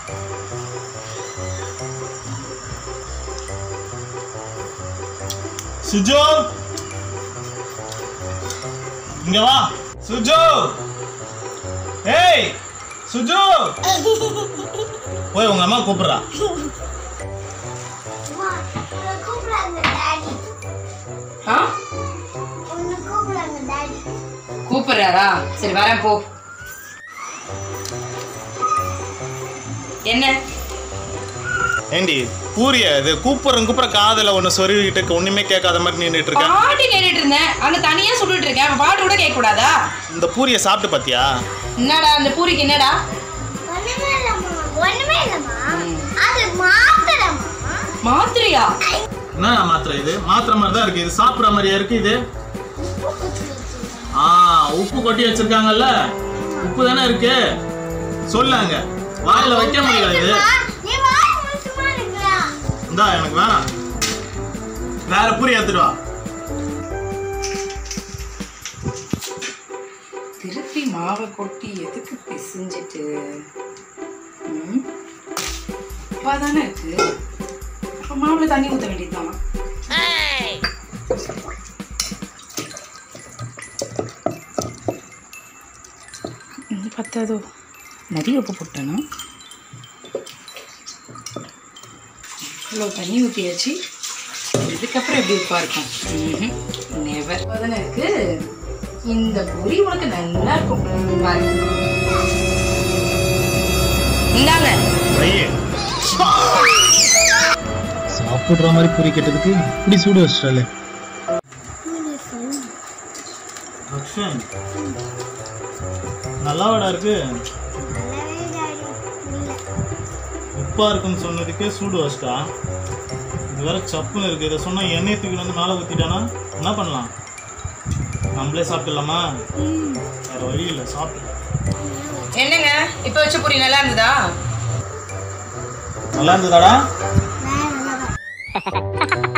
சுஜு இங்க வா சுஜு ஏய் சுஜு போய் உங்க அம்மா கூப்பிடுறா அம்மா, உன்னை கூப்பிடுறாங்க டாடி ஆ உன்னை கூப்பிடுறாங்க டாடி கூப்பிடுறாரா சரி வரேன் போ என்ன ஏண்டி பூரிய இது கூப்பிடுறேன் கூப்பிடுற காதல ஒன்னு சொருவிட்டு இருக்க ஒண்ணுமே கேட்காத மாதிரி நின்றுட்டு இருக்க பாட்டு கேட்டுட்டு இருந்தேன் அங்க தனியா சுட்டுட்டு இருக்கேன் அப்ப பாட்டு கூட கேட்க கூடாதா இந்த பூரியை சாப்பிட்டு பாத்தியா என்னடா அந்த பூரிக்கு என்னடா ஒண்ணுமே இல்லம்மா ஒண்ணுமே இல்லம்மா அது மாத்திரம்மா மாத்திரையா என்ன மாத்திரை இது மாத்திரை மாதிரி தான் இருக்கு இது சாப்பிடுற மாதிரியா இருக்கு இது ஆ உப்பு கொட்டி வச்சிருக்காங்கல்ல உப்பு தானே இருக்கு சொல்லாங்க வாயில வைக்க முடியாது இது நீ வாய் முழுசுமா இருக்கிறா இந்தா எனக்கு வேணாம் வேற பூரி எடுத்துட்டு வா திருப்பி மாவை கொட்டி எதுக்கு பிசைஞ்சிட்டு ம்? உப்பா தானே இருக்கு அப்ப மாவுல தண்ணி ஊத்த வேண்டியதுதான் இது பத்தாதோ நிறைய உப்பு போட்டேனா இவ்வளோ தண்ணி ஊற்றியாச்சு இதுக்கப்புறம் எப்படி உப்பா இருக்கும் நெவர் தானே இருக்கு இந்த பொரி உனக்கு நல்லா இருக்கும் ம், பாரு இந்தாங்க வையே சாப்பிடுற மாதிரி பூரி கேட்டதுக்கு இப்படி சூடு வச்சிட்டாலே அக்ஷன் நல்லாவாடா இருக்கு நல்லாவே டாடி இல்ல உப்பா இருக்குன்னு சொன்னதுக்கே சூடு வச்சிட்டா இது வேற சப்புன்னு இருக்கு இதை சொன்னா எண்ணெய் தூக்கி வந்து மேலே ஊத்திட்டானா என்ன பண்ணலாம் நம்மளே சாப்பிடலாமா வேற வழி இல்லை சாப்பிட்டு என்னங்க இப்ப வச்ச பொரி நல்லா இருந்ததா நல்லா இருந்ததாடா வேற நல்லா